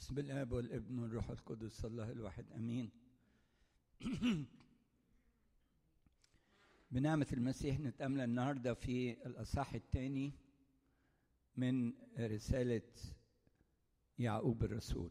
بسم الاب والابن والروح القدس الله الواحد امين بنعمة المسيح نتأمل النهارده في الأصحاح الثاني من رسالة يعقوب الرسول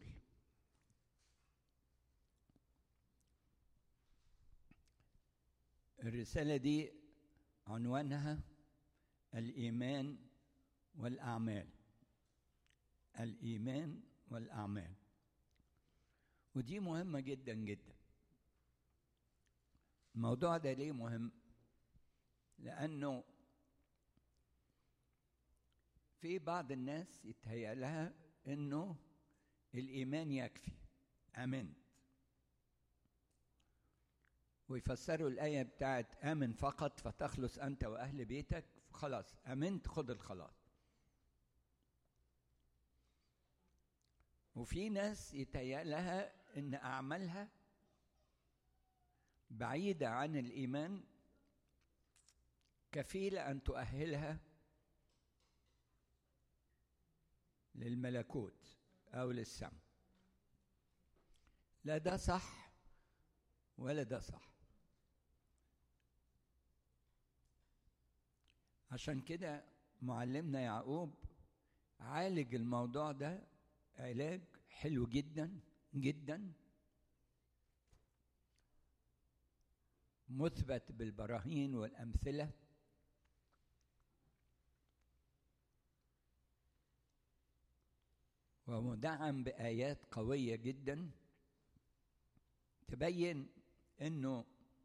الرسالة دي عنوانها الإيمان والأعمال الإيمان والأعمال ودي مهمة جدا جدا الموضوع ده ليه مهم لأنه في بعض الناس يتهيأ لها إنه الإيمان يكفي آمنت ويفسروا الآية بتاعت آمن فقط فتخلص أنت وأهل بيتك خلاص آمنت خد الخلاص وفي ناس يتهيأ لها إن أعمالها بعيدة عن الإيمان كفيلة أن تؤهلها للملكوت أو للسماء لا ده صح ولا ده صح عشان كده معلمنا يعقوب عالج الموضوع ده علاج حلو جدا جدا مثبت بالبراهين والامثله ومدعم بايات قويه جدا تبين انه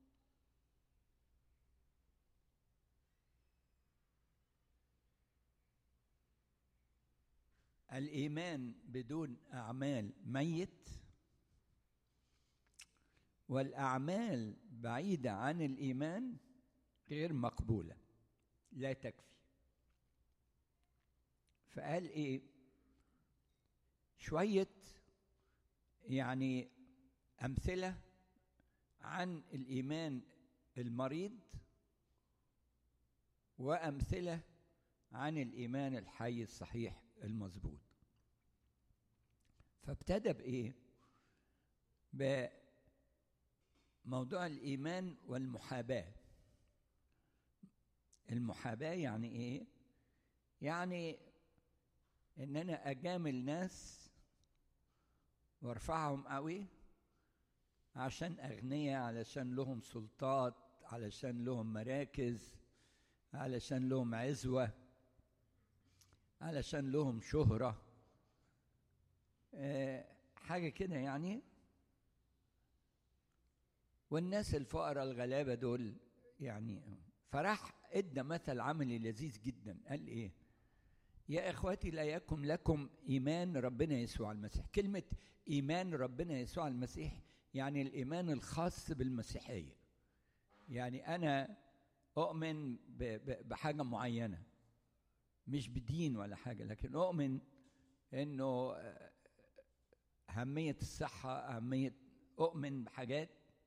الايمان بدون اعمال ميت والاعمال بعيده عن الايمان غير مقبوله لا تكفي فقال ايه شويه يعني امثله عن الايمان المريض وامثله عن الايمان الحي الصحيح المظبوط فابتدى بايه بموضوع الايمان والمحاباه المحاباه يعني ايه يعني ان انا اجامل ناس وارفعهم قوي عشان اغنياء علشان لهم سلطات علشان لهم مراكز علشان لهم عزوه علشان لهم شهرة أه حاجة كده يعني والناس الفقراء الغلابة دول يعني فراح ادى مثل عملي لذيذ جدا قال ايه يا اخواتي لا يكن لكم ايمان ربنا يسوع المسيح كلمة ايمان ربنا يسوع المسيح يعني الايمان الخاص بالمسيحية يعني انا اؤمن بحاجة معينة مش بدين ولا حاجة لكن أؤمن إنه أهمية الصحة أهمية أؤمن بحاجات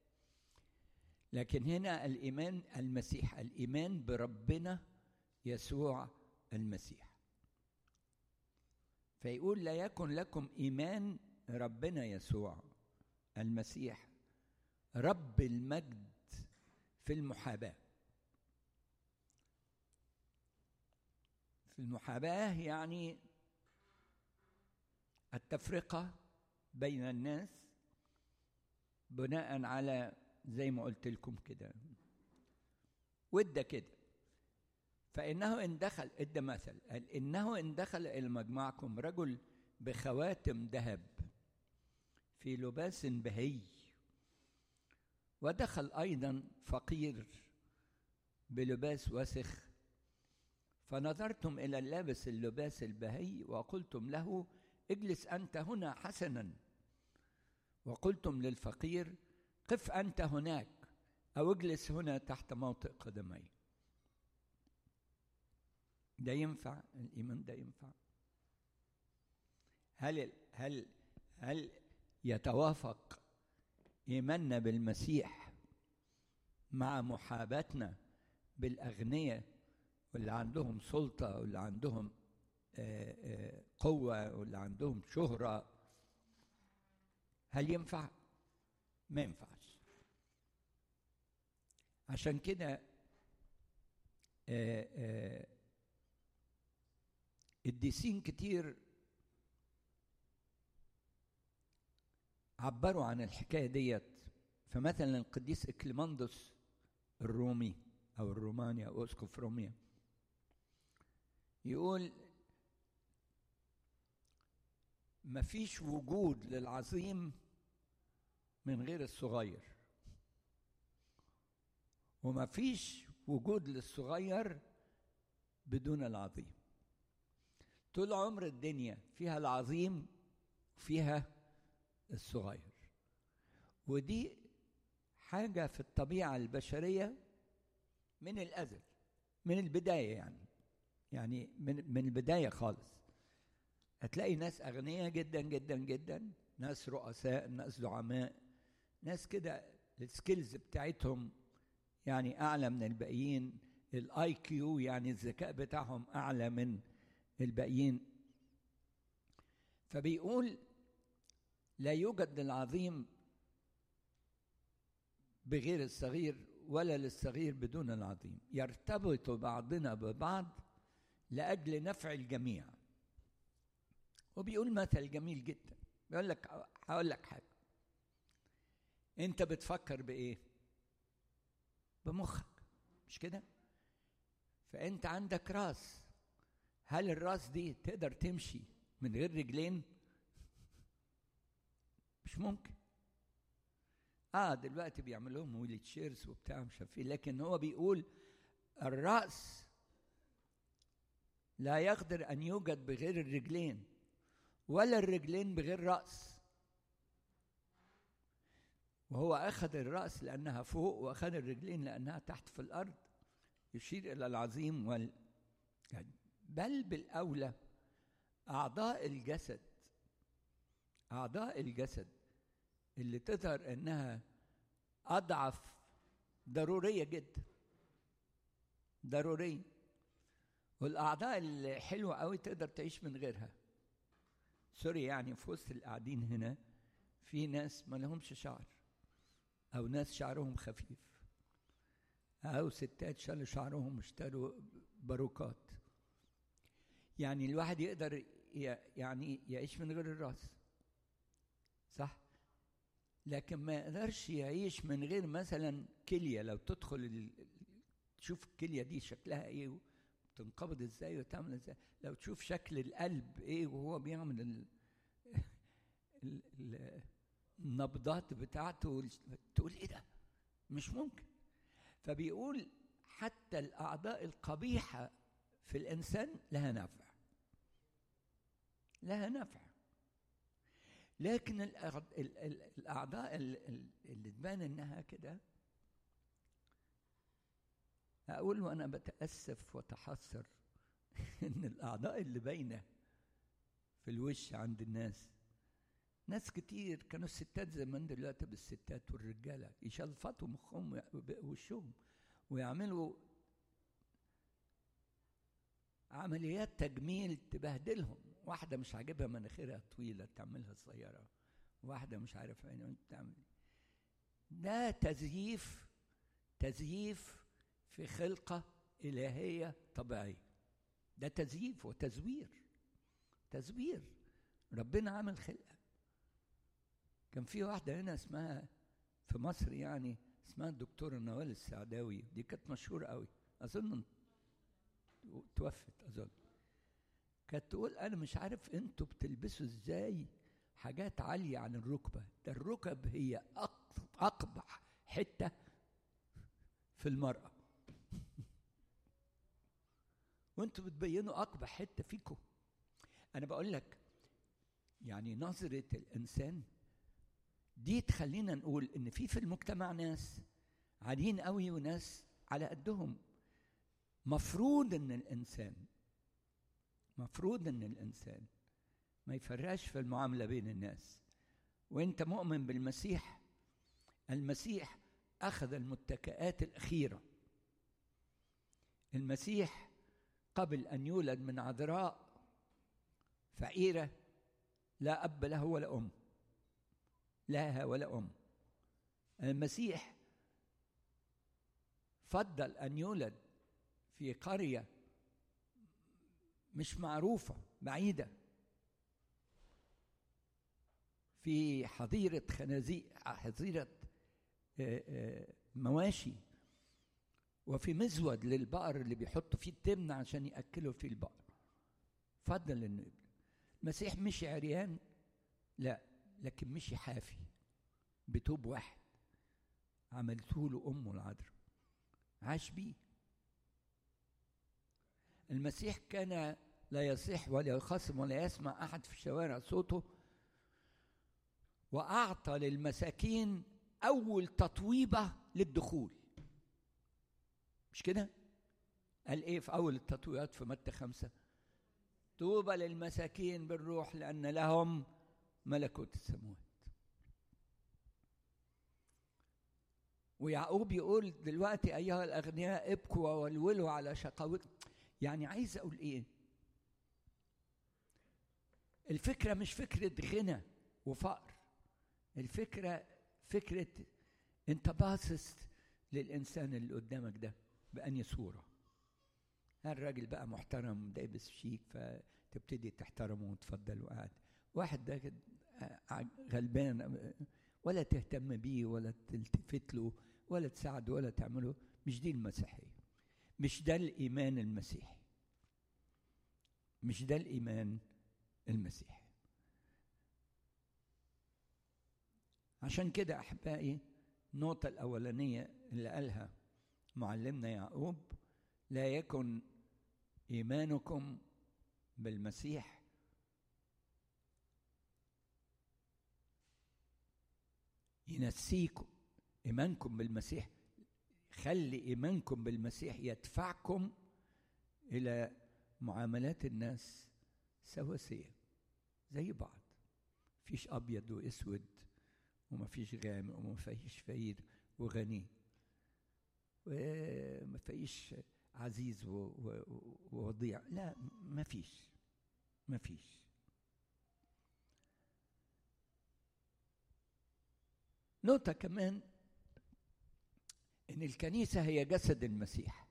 لكن هنا الإيمان المسيح الإيمان بربنا يسوع المسيح فيقول لا يكن لكم إيمان ربنا يسوع المسيح رب المجد في المحاباه في المحاباة يعني التفرقة بين الناس بناء على زي ما قلت لكم كده وده كده فإنه إن دخل ادى مثل قال إنه إن دخل إلى مجمعكم رجل بخواتم ذهب في لباس بهي ودخل أيضا فقير بلباس وسخ فنظرتم الى اللابس اللباس البهي وقلتم له اجلس انت هنا حسنا وقلتم للفقير قف انت هناك او اجلس هنا تحت موطئ قدمي ده ينفع الايمان ده ينفع هل هل هل يتوافق ايماننا بالمسيح مع محاباتنا بالاغنياء واللي عندهم سلطة واللي عندهم قوة واللي عندهم شهرة هل ينفع ما ينفعش عشان كده الديسين كتير عبروا عن الحكايه ديت فمثلا القديس اكليماندوس الرومي او الروماني او اسقف روميا يقول مفيش وجود للعظيم من غير الصغير ومفيش وجود للصغير بدون العظيم طول عمر الدنيا فيها العظيم وفيها الصغير ودي حاجة في الطبيعة البشرية من الأزل من البداية يعني يعني من من البداية خالص هتلاقي ناس أغنياء جدا جدا جدا ناس رؤساء ناس زعماء ناس كده السكيلز بتاعتهم يعني أعلى من الباقيين الاي كيو يعني الذكاء بتاعهم أعلى من الباقيين فبيقول لا يوجد للعظيم بغير الصغير ولا للصغير بدون العظيم يرتبط بعضنا ببعض لاجل نفع الجميع وبيقول مثل جميل جدا بيقول لك هقول لك حاجه انت بتفكر بايه بمخك مش كده فانت عندك راس هل الراس دي تقدر تمشي من غير رجلين مش ممكن اه دلوقتي بيعملوا لهم ويل تشيرز وبتاع مش عارف ايه لكن هو بيقول الراس لا يقدر ان يوجد بغير الرجلين ولا الرجلين بغير راس وهو اخذ الراس لانها فوق واخذ الرجلين لانها تحت في الارض يشير الى العظيم وال يعني بل بالاولى اعضاء الجسد اعضاء الجسد اللي تظهر انها اضعف ضروريه جدا ضروريه والاعضاء الحلوه قوي تقدر تعيش من غيرها سوري يعني في وسط القاعدين هنا في ناس ما لهمش شعر او ناس شعرهم خفيف او ستات شالوا شعرهم واشتروا باروكات يعني الواحد يقدر يعني يعيش من غير الراس صح لكن ما يقدرش يعيش من غير مثلا كليه لو تدخل تشوف الكليه دي شكلها ايه وتنقبض ازاي وتعمل ازاي لو تشوف شكل القلب ايه وهو بيعمل ال... ال... ال... النبضات بتاعته تقول ايه ده مش ممكن فبيقول حتى الاعضاء القبيحه في الانسان لها نفع لها نفع لكن الاعضاء اللي تبان انها كده اقول وانا بتاسف واتحسر ان الاعضاء اللي باينه في الوش عند الناس ناس كتير كانوا الستات زمان دلوقتي بالستات والرجاله يشلفطوا مخهم وشهم ويعملوا عمليات تجميل تبهدلهم واحدة مش عاجبها مناخيرها طويلة تعملها صغيرة واحدة مش عارف عين تعمل ده تزييف تزييف في خلقة إلهية طبيعية ده تزييف وتزوير تزوير ربنا عمل خلقة كان في واحدة هنا اسمها في مصر يعني اسمها الدكتورة نوال السعداوي دي كانت مشهورة قوي أظن توفت أظن كانت تقول أنا مش عارف أنتوا بتلبسوا إزاي حاجات عالية عن الركبة ده الركب هي أقبح حتة في المرأة وانتوا بتبينوا أقبح حتة فيكم أنا بقول لك يعني نظرة الإنسان دي تخلينا نقول إن في في المجتمع ناس عاليين قوي وناس على قدهم مفروض إن الإنسان مفروض إن الإنسان ما يفرقش في المعاملة بين الناس وانت مؤمن بالمسيح المسيح أخذ المتكئات الأخيرة المسيح قبل أن يولد من عذراء فقيرة لا أب له ولا أم لها ولا أم المسيح فضل أن يولد في قرية مش معروفة بعيدة في حظيرة خنازير حظيرة مواشي وفي مزود للبقر اللي بيحطوا فيه التمن عشان يأكلوا فيه البقر فضل انه المسيح مشي عريان لا لكن مشي حافي بتوب واحد عملته له امه العذراء عاش بيه المسيح كان لا يصيح ولا يخصم ولا يسمع احد في الشوارع صوته واعطى للمساكين اول تطويبه للدخول مش كده قال ايه في اول التطويبات في متى خمسه طوبى للمساكين بالروح لان لهم ملكوت السماوات ويعقوب يقول دلوقتي ايها الاغنياء ابكوا وولولوا على شقاوتكم يعني عايز اقول ايه الفكره مش فكره غنى وفقر الفكره فكره انت باصص للانسان اللي قدامك ده بأني صوره الراجل بقى محترم لابس شيك فتبتدي تحترمه وتفضل وقاعد واحد ده غلبان ولا تهتم بيه ولا تلتفت له ولا تساعده ولا تعمله مش دي المسيحيه مش ده الايمان المسيحي مش ده الايمان المسيحي عشان كده احبائي النقطه الاولانيه اللي قالها معلمنا يعقوب لا يكن ايمانكم بالمسيح ينسيكم ايمانكم بالمسيح خلي ايمانكم بالمسيح يدفعكم الى معاملات الناس سواسيه زي بعض فيش ابيض واسود وما فيش غامق وما فيش فقير وغني وما فيش عزيز ووضيع لا ما فيش ما فيش نقطة كمان إن الكنيسة هي جسد المسيح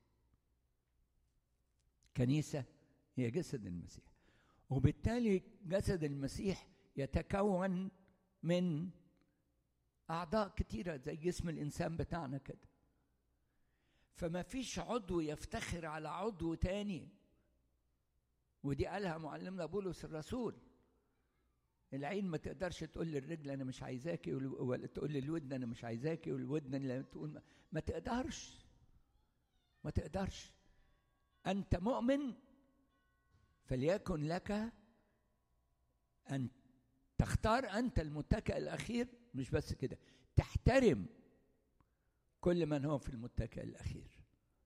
كنيسة هي جسد المسيح وبالتالي جسد المسيح يتكون من أعضاء كتيرة زي جسم الإنسان بتاعنا كده فما فيش عضو يفتخر على عضو تاني ودي قالها معلمنا بولس الرسول العين ما تقدرش تقول للرجل انا مش عايزاكي ولا تقول للودن انا مش عايزاكي والودن اللي تقول ما, ما تقدرش ما تقدرش انت مؤمن فليكن لك ان تختار انت المتكئ الاخير مش بس كده تحترم كل من هو في المتكئ الاخير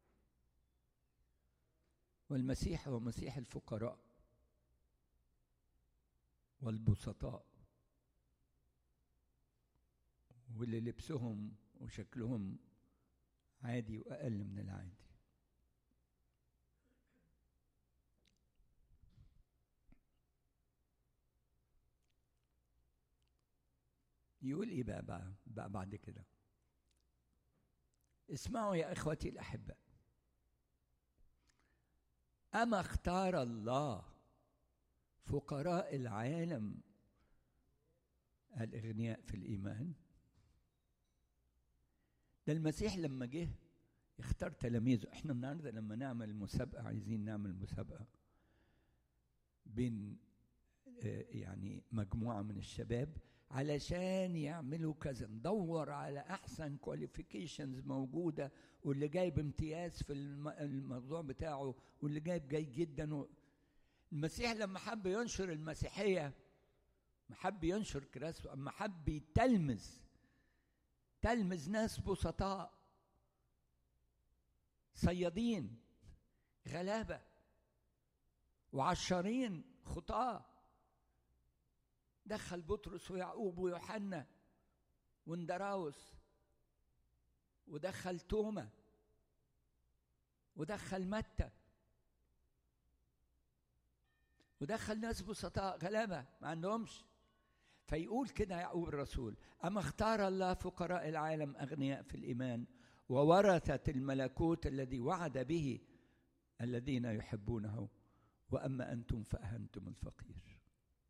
والمسيح هو مسيح الفقراء والبسطاء واللي لبسهم وشكلهم عادي واقل من العادي يقول ايه بقى, بقى, بقى بعد كده اسمعوا يا اخوتي الاحباء اما اختار الله فقراء العالم الاغنياء في الايمان ده المسيح لما جه اختار تلاميذه احنا النهارده لما نعمل مسابقه عايزين نعمل مسابقه بين يعني مجموعه من الشباب علشان يعملوا كذا ندور على احسن كواليفيكيشنز موجوده واللي جايب امتياز في الموضوع بتاعه واللي جايب جيد جدا المسيح لما حب ينشر المسيحيه ما حب ينشر كراسته اما حب يتلمذ تلمذ ناس بسطاء صيادين غلابه وعشارين خطاه دخل بطرس ويعقوب ويوحنا واندراوس ودخل توما ودخل متى ودخل ناس بسطاء غلابة ما عندهمش فيقول كده يعقوب الرسول أما اختار الله فقراء العالم أغنياء في الإيمان وورثة الملكوت الذي وعد به الذين يحبونه وأما أنتم فأهنتم الفقير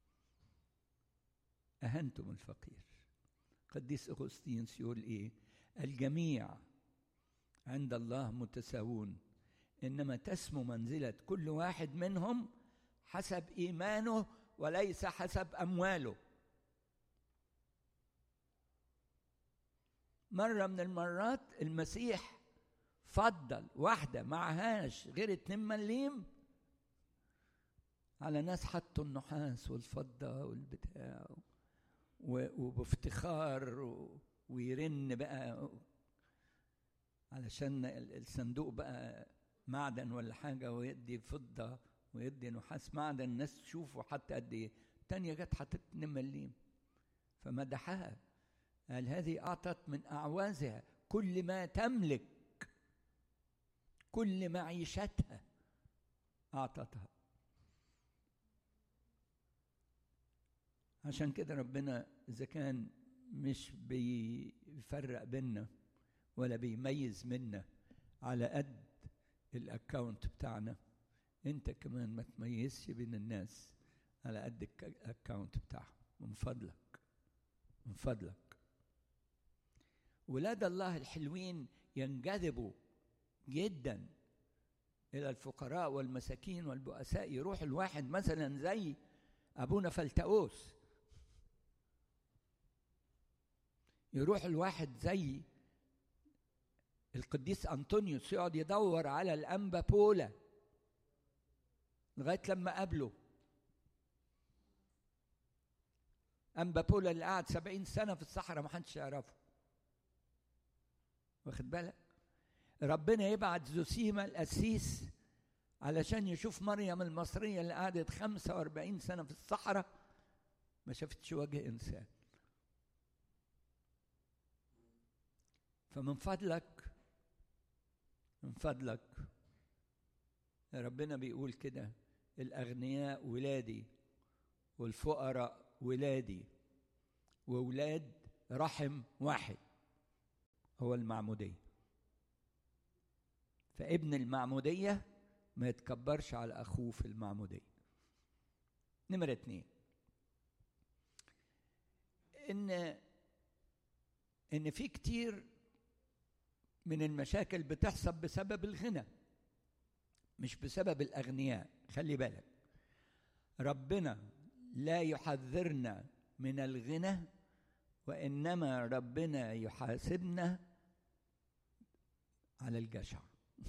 أهنتم الفقير قديس أغسطينس يقول إيه الجميع عند الله متساوون إنما تسمو منزلة كل واحد منهم حسب إيمانه وليس حسب أمواله مرة من المرات المسيح فضل واحدة معهاش غير اتنين مليم على ناس حطوا النحاس والفضة والبتاع وبافتخار ويرن بقى علشان الصندوق بقى معدن ولا حاجة ويدي فضة ويدي نحاس معدن الناس تشوفه حتى قد ايه التانية جت حطت 2 مليم فمدحها قال هذه أعطت من أعوازها كل ما تملك كل معيشتها أعطتها عشان كده ربنا إذا كان مش بيفرق بينا ولا بيميز منا على قد الاكونت بتاعنا انت كمان ما تميزش بين الناس على قد الاكونت بتاعهم من فضلك من فضلك ولاد الله الحلوين ينجذبوا جدا الى الفقراء والمساكين والبؤساء يروح الواحد مثلا زي ابونا فلتؤوس يروح الواحد زي القديس انطونيوس يقعد يدور على الانبا بولا لغايه لما قابله انبا بولا اللي قعد سبعين سنه في الصحراء ما حدش يعرفه واخد بالك ربنا يبعت زوسيما القسيس علشان يشوف مريم المصرية اللي قعدت 45 سنة في الصحراء ما شافتش وجه إنسان فمن فضلك من فضلك ربنا بيقول كده الأغنياء ولادي والفقراء ولادي وولاد رحم واحد هو المعمودية فابن المعمودية ما يتكبرش على أخوه في المعمودية نمرة اتنين إن إن في كتير من المشاكل بتحصل بسبب الغنى مش بسبب الأغنياء خلي بالك ربنا لا يحذرنا من الغنى وإنما ربنا يحاسبنا على الجشع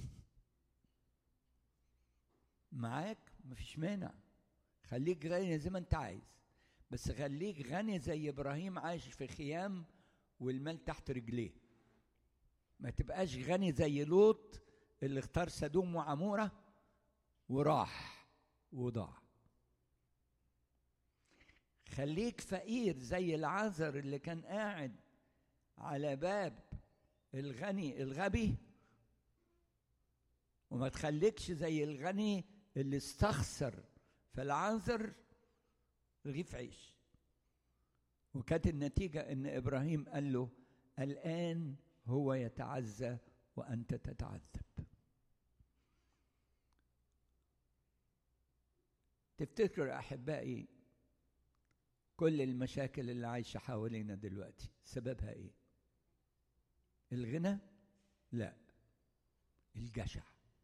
معاك مفيش مانع خليك غني زي ما انت عايز بس خليك غني زي ابراهيم عايش في خيام والمال تحت رجليه ما تبقاش غني زي لوط اللي اختار سدوم وعموره وراح وضاع خليك فقير زي العذر اللي كان قاعد على باب الغني الغبي وما تخليكش زي الغني اللي استخسر في العذر رغيف عيش وكانت النتيجة إن إبراهيم قال له الآن هو يتعزى وأنت تتعذب تفتكروا أحبائي كل المشاكل اللي عايشة حوالينا دلوقتي سببها إيه؟ الغنى؟ لا الجشع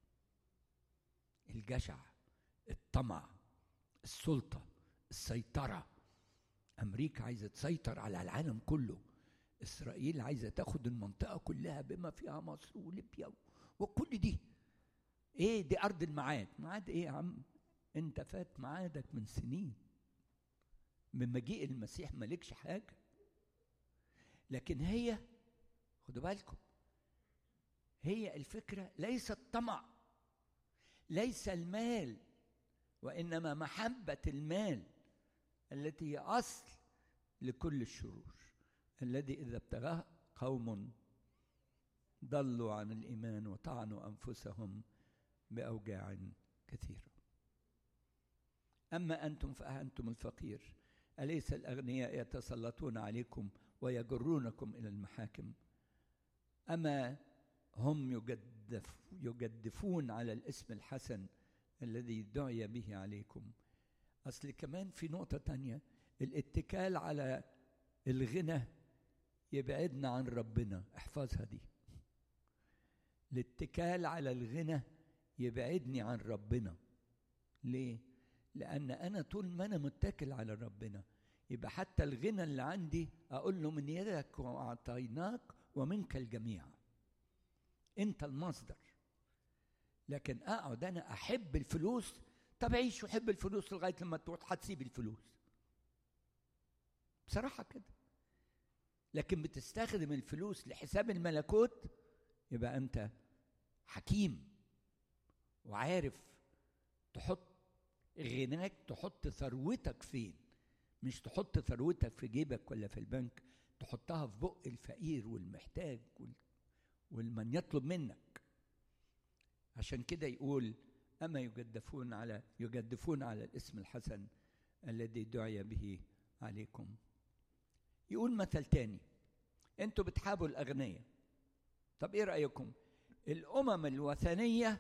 الجشع الطمع السلطة السيطرة أمريكا عايزة تسيطر على العالم كله إسرائيل عايزة تاخد المنطقة كلها بما فيها مصر وليبيا وكل دي إيه دي أرض الميعاد ميعاد إيه يا عم أنت فات ميعادك من سنين من مجيء المسيح مالكش حاجة لكن هي خدوا بالكم هي الفكرة ليس الطمع ليس المال وإنما محبة المال التي هي أصل لكل الشرور الذي إذا ابتغاه قوم ضلوا عن الإيمان وطعنوا أنفسهم بأوجاع كثيرة أما أنتم فأنتم الفقير أليس الأغنياء يتسلطون عليكم ويجرونكم إلى المحاكم أما هم يجدف يجدفون على الاسم الحسن الذي دعي به عليكم أصل كمان في نقطة تانية الاتكال على الغنى يبعدنا عن ربنا احفظها دي الاتكال على الغنى يبعدني عن ربنا ليه لان انا طول ما انا متكل على ربنا يبقى حتى الغنى اللي عندي اقول له من يدك واعطيناك ومنك الجميع انت المصدر لكن اقعد انا احب الفلوس طب عيش وحب الفلوس لغايه لما تروح هتسيب الفلوس بصراحه كده لكن بتستخدم الفلوس لحساب الملكوت يبقى انت حكيم وعارف تحط غناك تحط ثروتك فين مش تحط ثروتك في جيبك ولا في البنك تحطها في بق الفقير والمحتاج والمن يطلب منك عشان كده يقول أما يجدفون على يجدفون على الاسم الحسن الذي دعي به عليكم يقول مثل تاني انتوا بتحابوا الأغنياء طب ايه رأيكم الأمم الوثنية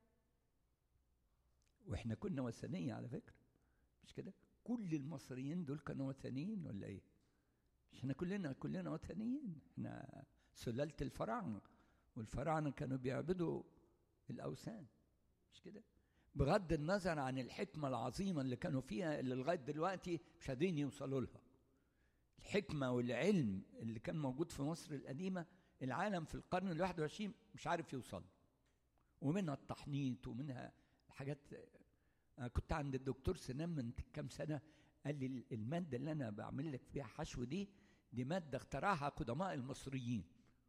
واحنا كنا وثنية على فكرة مش كده كل المصريين دول كانوا وثنيين ولا ايه مش احنا كلنا كلنا وثنيين احنا سلالة الفراعنة والفراعنة كانوا بيعبدوا الأوثان مش كده بغض النظر عن الحكمة العظيمة اللي كانوا فيها اللي لغاية دلوقتي مش قادرين يوصلوا لها الحكمة والعلم اللي كان موجود في مصر القديمة العالم في القرن الواحد وعشرين مش عارف يوصل ومنها التحنيط ومنها الحاجات أنا كنت عند الدكتور سنان من كام سنة قال لي المادة اللي أنا بعمل لك فيها حشو دي دي مادة اخترعها قدماء المصريين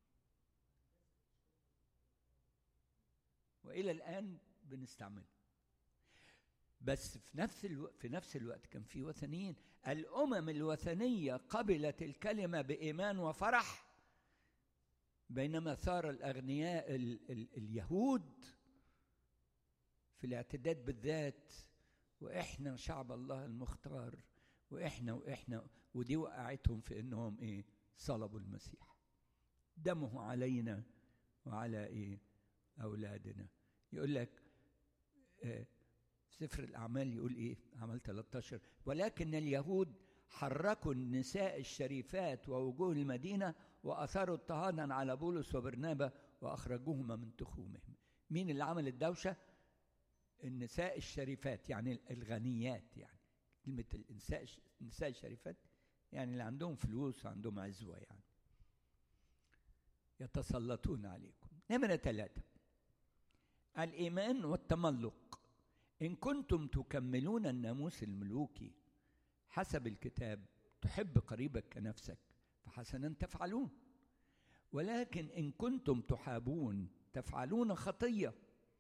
وإلى الآن بنستعملها بس في نفس الو... في نفس الوقت كان في وثنيين الامم الوثنيه قبلت الكلمه بايمان وفرح بينما ثار الاغنياء ال... ال... اليهود في الاعتداد بالذات واحنا شعب الله المختار واحنا واحنا ودي وقعتهم في انهم ايه صلبوا المسيح دمه علينا وعلى ايه اولادنا يقول لك آه سفر الأعمال يقول إيه؟ أعمال 13 ولكن اليهود حركوا النساء الشريفات ووجوه المدينة وأثاروا اضطهادا على بولس وبرنابا وأخرجوهما من تخومهم. مين اللي عمل الدوشة؟ النساء الشريفات يعني الغنيات يعني كلمة النساء النساء الشريفات يعني اللي عندهم فلوس وعندهم عزوة يعني يتسلطون عليكم. نمرة ثلاثة الإيمان والتملق إن كنتم تكملون الناموس الملوكي حسب الكتاب تحب قريبك كنفسك فحسنا تفعلون ولكن إن كنتم تحابون تفعلون خطية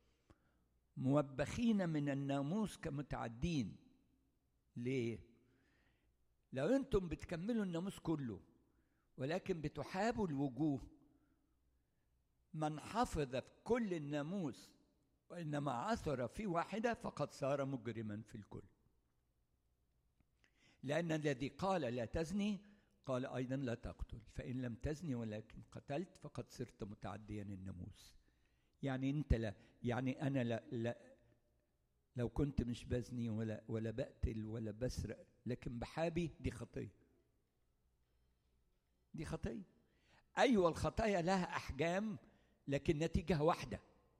موبخين من الناموس كمتعدين ليه؟ لو أنتم بتكملوا الناموس كله ولكن بتحابوا الوجوه من حفظ في كل الناموس وإنما عثر في واحدة فقد صار مجرما في الكل لأن الذي قال لا تزني قال أيضا لا تقتل فإن لم تزني ولكن قتلت فقد صرت متعديا الناموس يعني أنت لا يعني أنا لا, لا لو كنت مش بزني ولا ولا بقتل ولا بسرق لكن بحابي دي خطية دي خطية أيوة الخطايا لها أحجام لكن نتيجة واحدة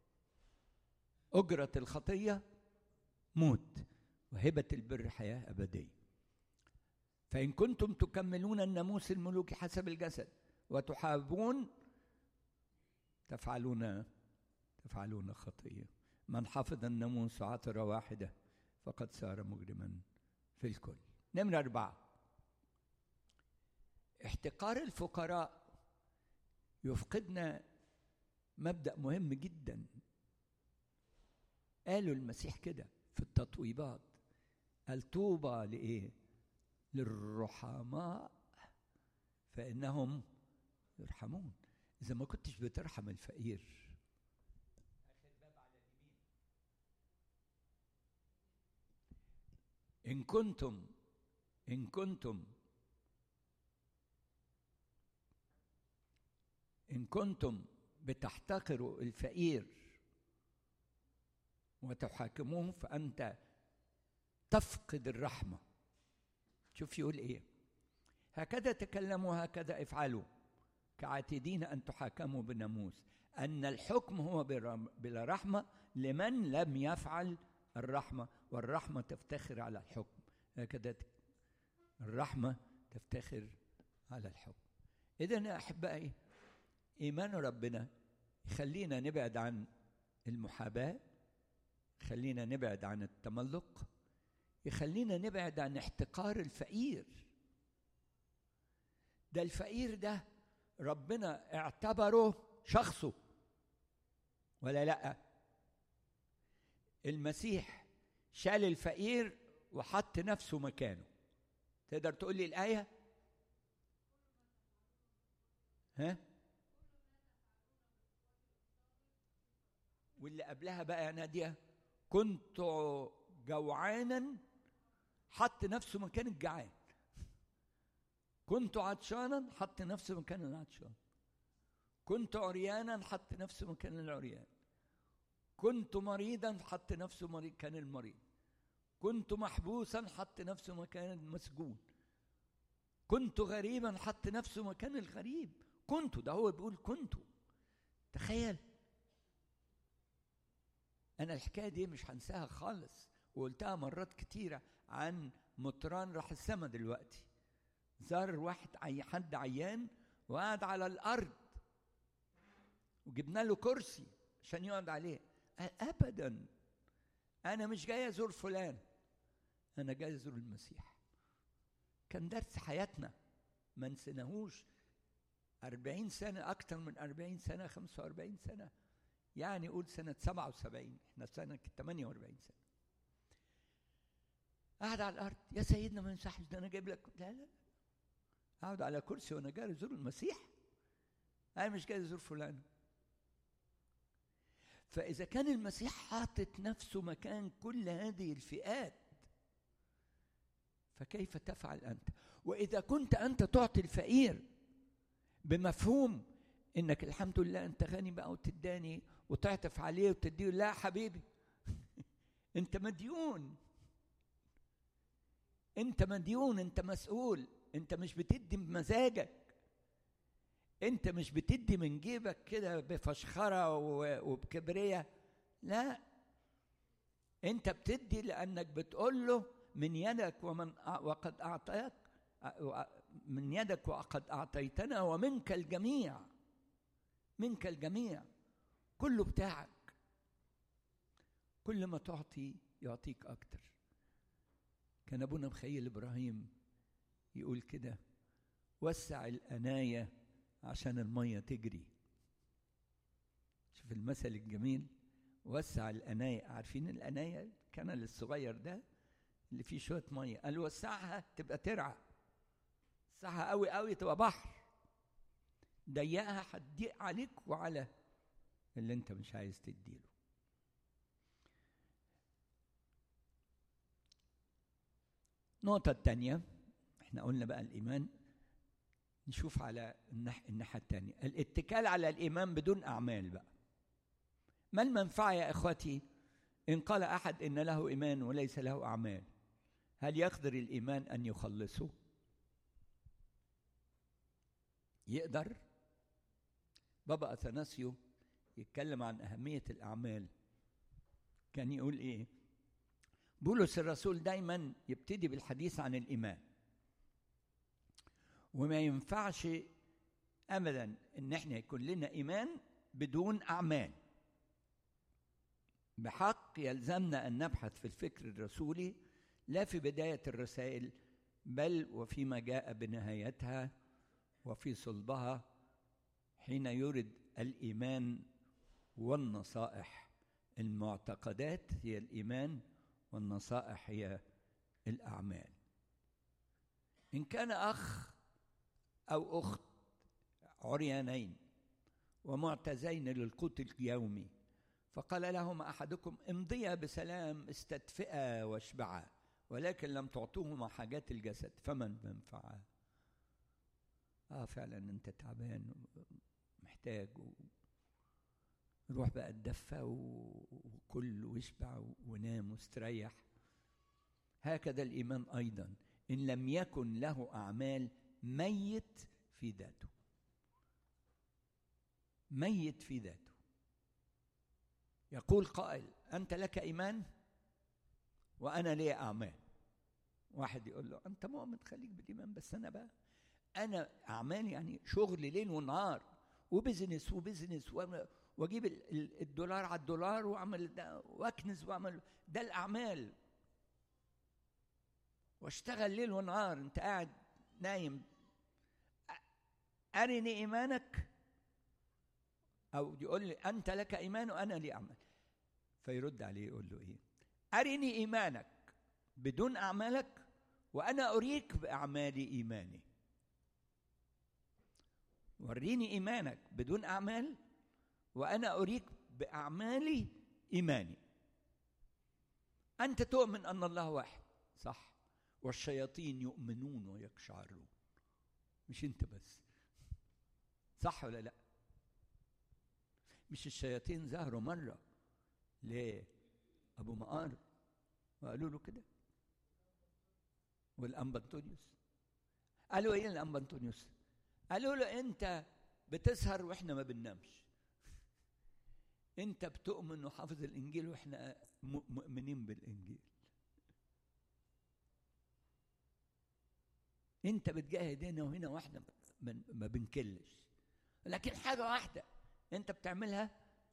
أجرة الخطية موت وهبة البر حياة أبدية فإن كنتم تكملون الناموس الملوكي حسب الجسد وتحابون تفعلون تفعلون خطية من حفظ الناموس عطرة واحدة فقد صار مجرما في الكل نمرة أربعة احتقار الفقراء يفقدنا مبدأ مهم جدا قالوا المسيح كده في التطويبات قال طوبى لإيه؟ للرحماء فإنهم يرحمون إذا ما كنتش بترحم الفقير آخر باب على اليمين إن كنتم إن كنتم إن كنتم بتحتقروا الفقير وتحاكموه فأنت تفقد الرحمة شوف يقول إيه هكذا تكلموا هكذا افعلوا كعاتدين أن تحاكموا بالناموس أن الحكم هو بلا رحمة لمن لم يفعل الرحمة والرحمة تفتخر على الحكم هكذا الرحمة تفتخر على الحكم إذا يا أحبائي إيمان ربنا يخلينا نبعد عن المحاباة يخلينا نبعد عن التملق يخلينا نبعد عن احتقار الفقير ده الفقير ده ربنا اعتبره شخصه ولا لا المسيح شال الفقير وحط نفسه مكانه تقدر تقول لي الآية ها واللي قبلها بقى يا نادية كنت جوعانا حط نفسه مكان الجعان كنت عطشانا حط نفسه مكان العطشان كنت عريانا حط نفسه مكان العريان كنت مريضا حط نفسه مريض كان المريض كنت محبوسا حط نفسه مكان المسجون كنت غريبا حط نفسه مكان الغريب كنت ده هو بيقول كنت تخيل انا الحكايه دي مش هنساها خالص وقلتها مرات كتيره عن مطران راح السما دلوقتي زار واحد عي حد عيان وقعد على الارض وجبنا له كرسي عشان يقعد عليه قال ابدا انا مش جاي ازور فلان انا جاي ازور المسيح كان درس حياتنا ما نسيناهوش أربعين سنة أكتر من أربعين سنة خمسة وأربعين سنة يعني قول سنة سبعة وسبعين إحنا سنة ثمانية وأربعين سنة قاعد على الأرض يا سيدنا ما ينصحش ده أنا جايب لك لا لا أقعد على كرسي وأنا جاي أزور المسيح أنا مش جاي أزور فلان فإذا كان المسيح حاطط نفسه مكان كل هذه الفئات فكيف تفعل أنت؟ وإذا كنت أنت تعطي الفقير بمفهوم إنك الحمد لله أنت غني بقى وتداني وتعطف عليه وتديه لا حبيبي أنت مديون أنت مديون أنت مسؤول أنت مش بتدي بمزاجك انت مش بتدي من جيبك كده بفشخره وبكبريه لا انت بتدي لانك بتقول له من يدك ومن وقد اعطيت من يدك وقد اعطيتنا ومنك الجميع منك الجميع كله بتاعك كل ما تعطي يعطيك اكتر كان ابونا مخيل ابراهيم يقول كده وسع الانايه عشان المية تجري شوف المثل الجميل وسع الأناية عارفين الأناية الكنل الصغير ده اللي فيه شوية مية قال وسعها تبقى ترعى وسعها قوي قوي تبقى بحر ضيقها هتضيق عليك وعلى اللي انت مش عايز تديله النقطة الثانية احنا قلنا بقى الإيمان نشوف على الناحية الناحية الثانية الاتكال على الإيمان بدون أعمال بقى ما المنفعة يا إخوتي إن قال أحد إن له إيمان وليس له أعمال هل يقدر الإيمان أن يخلصه يقدر بابا أثناسيو يتكلم عن أهمية الأعمال كان يقول إيه بولس الرسول دايما يبتدي بالحديث عن الإيمان وما ينفعش ابدا ان احنا يكون لنا ايمان بدون اعمال بحق يلزمنا ان نبحث في الفكر الرسولي لا في بدايه الرسائل بل وفيما جاء بنهايتها وفي صلبها حين يرد الايمان والنصائح المعتقدات هي الايمان والنصائح هي الاعمال ان كان اخ أو أخت عريانين ومعتزين للقوت اليومي فقال لهما أحدكم امضيا بسلام استدفئا واشبعا ولكن لم تعطوهما حاجات الجسد فمن منفعه اه فعلا انت تعبان محتاج روح بقى اتدفى وكل واشبع ونام واستريح هكذا الايمان ايضا ان لم يكن له اعمال ميت في ذاته ميت في ذاته يقول قائل انت لك ايمان وانا لي اعمال واحد يقول له انت مؤمن خليك بالايمان بس انا بقى انا اعمال يعني شغل ليل ونهار وبزنس وبزنس واجيب الدولار على الدولار واعمل ده واكنز واعمل ده الاعمال واشتغل ليل ونهار انت قاعد نايم ارني ايمانك او يقول لي انت لك ايمان وانا لي اعمال فيرد عليه يقول له ايه ارني ايمانك بدون اعمالك وانا اريك باعمالي ايماني وريني ايمانك بدون اعمال وانا اريك باعمالي ايماني انت تؤمن ان الله واحد صح والشياطين يؤمنون ويقشعرون مش انت بس صح ولا لا مش الشياطين ظهروا مره ليه ابو مقار وقالوا له كده والأنبنتونيوس قالوا ايه الأنبنتونيوس قالوا له انت بتسهر واحنا ما بننامش انت بتؤمن وحافظ الانجيل واحنا مؤمنين بالانجيل انت بتجاهد هنا وهنا واحنا ما بنكلش لكن حاجه واحده انت بتعملها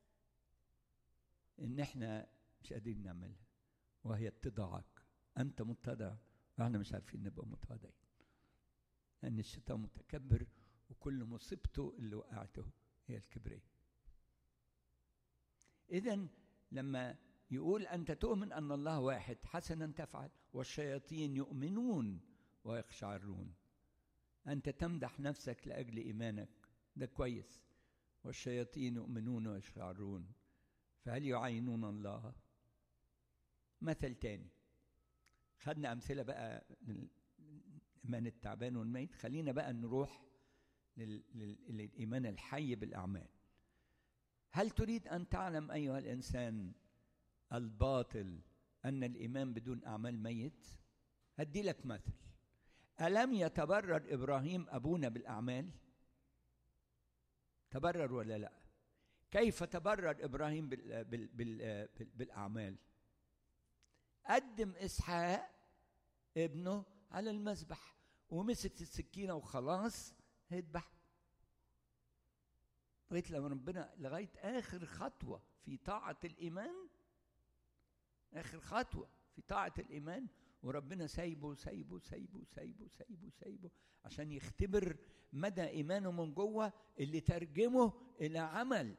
ان احنا مش قادرين نعملها وهي اتضاعك انت متضع واحنا مش عارفين نبقى متواضعين لان الشيطان متكبر وكل مصيبته اللي وقعته هي الكبرياء اذا لما يقول انت تؤمن ان الله واحد حسنا تفعل والشياطين يؤمنون ويقشعرون انت تمدح نفسك لاجل ايمانك ده كويس والشياطين يؤمنون ويقشعرون فهل يعينون الله مثل تاني خدنا امثله بقى للايمان التعبان والميت خلينا بقى نروح للايمان الحي بالاعمال هل تريد ان تعلم ايها الانسان الباطل ان الايمان بدون اعمال ميت هدي لك مثل الم يتبرر ابراهيم ابونا بالاعمال تبرر ولا لا كيف تبرر ابراهيم بال بال بال بالاعمال قدم اسحاق ابنه على المذبح ومسك السكينه وخلاص هيذبح لغايه لما ربنا لغايه اخر خطوه في طاعه الايمان اخر خطوه في طاعه الايمان وربنا سايبه سايبه سايبه سايبه سايبه سايبه عشان يختبر مدى ايمانه من جوه اللي ترجمه الى عمل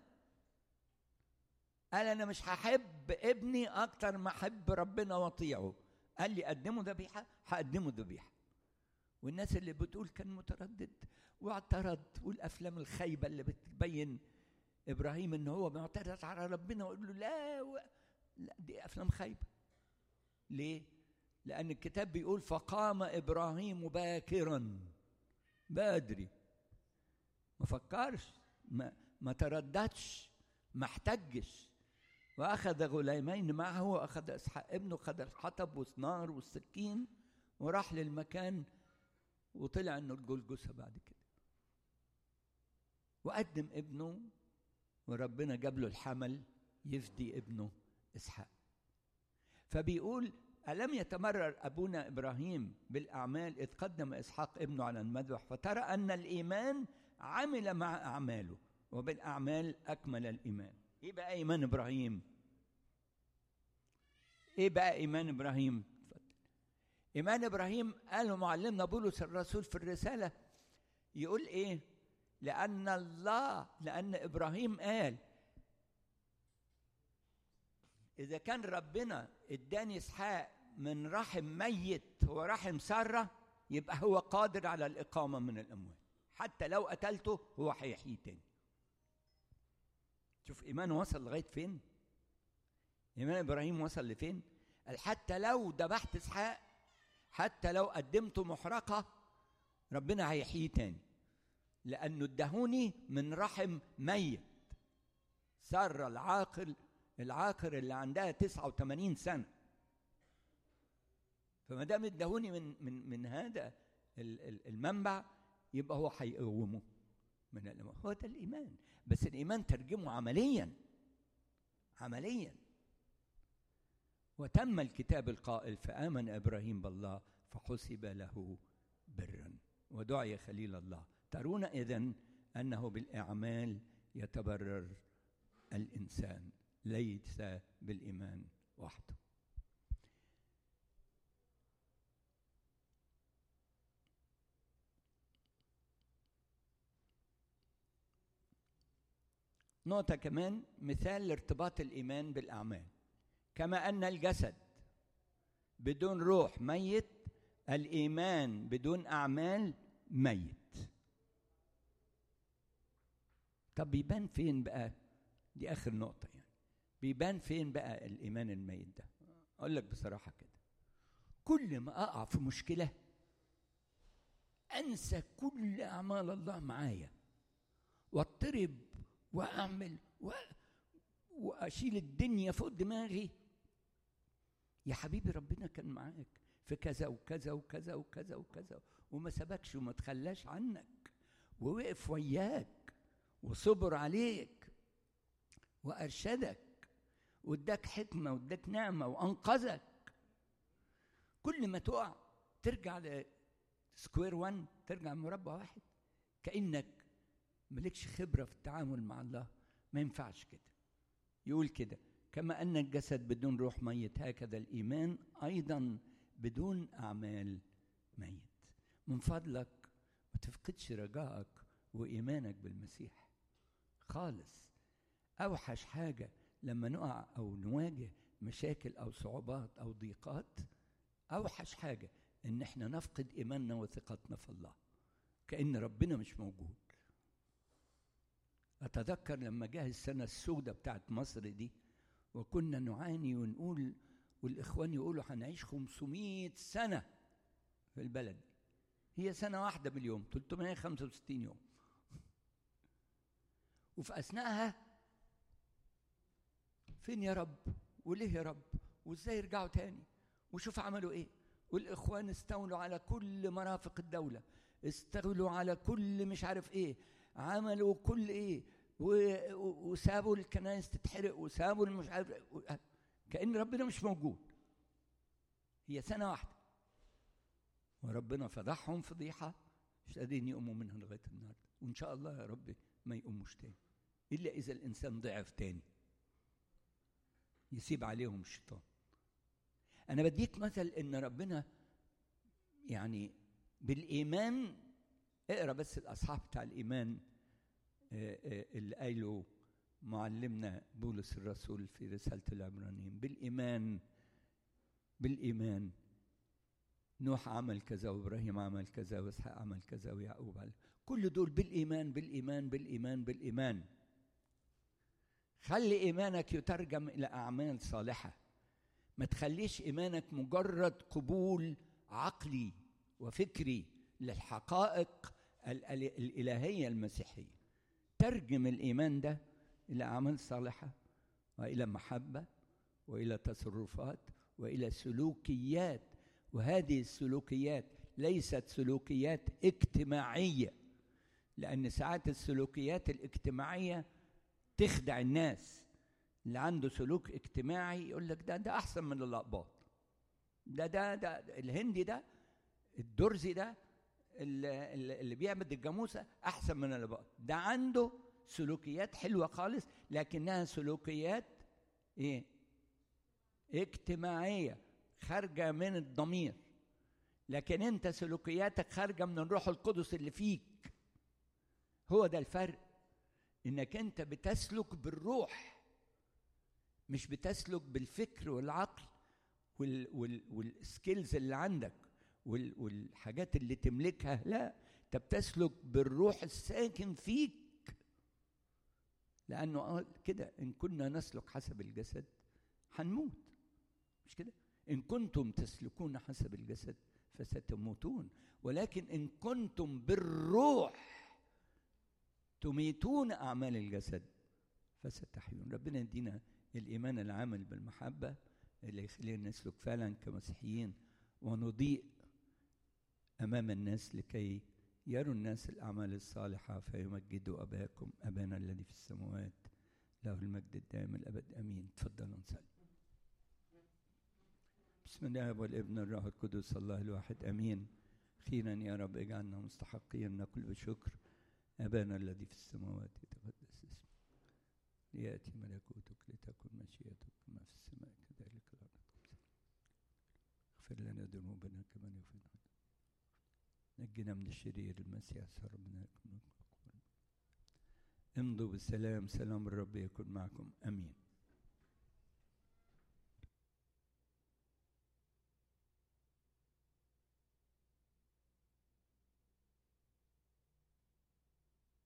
قال انا مش هحب ابني اكتر ما احب ربنا واطيعه قال لي قدمه ذبيحه هقدمه ذبيحه والناس اللي بتقول كان متردد واعترض والافلام الخايبه اللي بتبين ابراهيم ان هو معترض على ربنا ويقول له لا و... لا دي افلام خايبه ليه لان الكتاب بيقول فقام ابراهيم باكرا بدري ما فكرش ما, ما ترددش ما احتجش واخذ غليمين معه واخذ اسحاق ابنه خد الحطب والنار والسكين وراح للمكان وطلع انه الجلجثه بعد كده وقدم ابنه وربنا جاب له الحمل يفدي ابنه اسحاق فبيقول ألم يتمرر أبونا إبراهيم بالأعمال إذ قدم إسحاق ابنه على المذبح فترى أن الإيمان عمل مع أعماله وبالأعمال أكمل الإيمان إيه بقى إيمان إبراهيم إيه بقى إيمان إبراهيم إيمان إبراهيم قاله معلمنا بولس الرسول في الرسالة يقول إيه لأن الله لأن إبراهيم قال إذا كان ربنا اداني إسحاق من رحم ميت هو رحم سارة يبقى هو قادر على الإقامة من الأموات حتى لو قتلته هو هيحيي تاني شوف إيمانه وصل لغاية فين إيمان إبراهيم وصل لفين قال حتى لو ذبحت إسحاق حتى لو قدمته محرقة ربنا هيحييه تاني لأنه ادهوني من رحم ميت سارة العاقل العاقر اللي عندها 89 سنة فما دام ادهوني من من من هذا المنبع يبقى هو هيقومه من الإيمان هو ده الإيمان بس الإيمان ترجمه عمليا عمليا وتم الكتاب القائل فآمن إبراهيم بالله فحسب له برا ودعي خليل الله ترون إذن أنه بالأعمال يتبرر الإنسان ليس بالإيمان وحده نقطة كمان مثال لارتباط الإيمان بالأعمال كما أن الجسد بدون روح ميت الإيمان بدون أعمال ميت طب بيبان فين بقى دي آخر نقطة يعني بيبان فين بقى الإيمان الميت ده أقول لك بصراحة كده كل ما أقع في مشكلة أنسى كل أعمال الله معايا واضطرب واعمل و... واشيل الدنيا فوق دماغي يا حبيبي ربنا كان معاك في كذا وكذا وكذا وكذا وكذا وما سبكش وما تخلاش عنك ووقف وياك وصبر عليك وارشدك واداك حكمه واداك نعمه وانقذك كل ما تقع ترجع لسكوير 1 ترجع مربع واحد كانك مالكش خبرة في التعامل مع الله ما ينفعش كده يقول كده كما أن الجسد بدون روح ميت هكذا الإيمان أيضا بدون أعمال ميت من فضلك ما تفقدش رجائك وإيمانك بالمسيح خالص أوحش حاجة لما نقع أو نواجه مشاكل أو صعوبات أو ضيقات أوحش حاجة إن إحنا نفقد إيماننا وثقتنا في الله كأن ربنا مش موجود أتذكر لما جه السنة السوداء بتاعت مصر دي وكنا نعاني ونقول والإخوان يقولوا هنعيش 500 سنة في البلد هي سنة واحدة باليوم 365 يوم وفي أثناءها فين يا رب وليه يا رب وازاي يرجعوا تاني وشوف عملوا ايه والاخوان استولوا على كل مرافق الدوله استولوا على كل مش عارف ايه عملوا كل ايه وسابوا الكنائس تتحرق وسابوا المش عارف كأن ربنا مش موجود هي سنة واحدة وربنا فضحهم فضيحة مش قادرين يقوموا منها لغاية النهاردة وإن شاء الله يا رب ما يقوموش تاني إلا إذا الإنسان ضعف تاني يسيب عليهم الشيطان أنا بديك مثل إن ربنا يعني بالإيمان اقرا بس الأصحاح بتاع الإيمان اللي قايله معلمنا بولس الرسول في رسالة العبرانيين بالإيمان بالإيمان نوح عمل كذا وإبراهيم عمل كذا وإسحاق عمل كذا ويعقوب عمل كل دول بالإيمان بالإيمان بالإيمان بالإيمان خلي إيمانك يترجم إلى أعمال صالحة ما تخليش إيمانك مجرد قبول عقلي وفكري للحقائق الإلهية المسيحية ترجم الإيمان ده إلى أعمال صالحة وإلى محبة وإلى تصرفات وإلى سلوكيات وهذه السلوكيات ليست سلوكيات اجتماعية لأن ساعات السلوكيات الاجتماعية تخدع الناس اللي عنده سلوك اجتماعي يقول لك ده ده أحسن من الأقباط ده ده ده الهندي ده الدرزي ده اللي, اللي بيعبد الجاموسه احسن من اللي بقى ده عنده سلوكيات حلوه خالص لكنها سلوكيات ايه اجتماعيه خارجه من الضمير لكن انت سلوكياتك خارجه من الروح القدس اللي فيك هو ده الفرق انك انت بتسلك بالروح مش بتسلك بالفكر والعقل وال وال والسكيلز اللي عندك وال والحاجات اللي تملكها لا انت بتسلك بالروح الساكن فيك لانه قال كده ان كنا نسلك حسب الجسد هنموت مش كده ان كنتم تسلكون حسب الجسد فستموتون ولكن ان كنتم بالروح تميتون اعمال الجسد فستحيون ربنا يدينا الايمان العامل بالمحبه اللي يخلينا نسلك فعلا كمسيحيين ونضيء امام الناس لكي يروا الناس الاعمال الصالحه فيمجدوا اباكم ابانا الذي في السماوات له المجد الدائم الابد امين تفضلوا نصلي بسم الله والابن الروح القدس الله الواحد امين خيرا يا رب اجعلنا مستحقين نقول بشكر ابانا الذي في السماوات يتقدس اسمك لياتي ملكوتك لتكن مشيئتك كما في السماء كذلك الارض اغفر لنا ذنوبنا كما نغفر نجنا من الشرير المسيح ربنا يكون امضوا بالسلام سلام الرب يكن معكم امين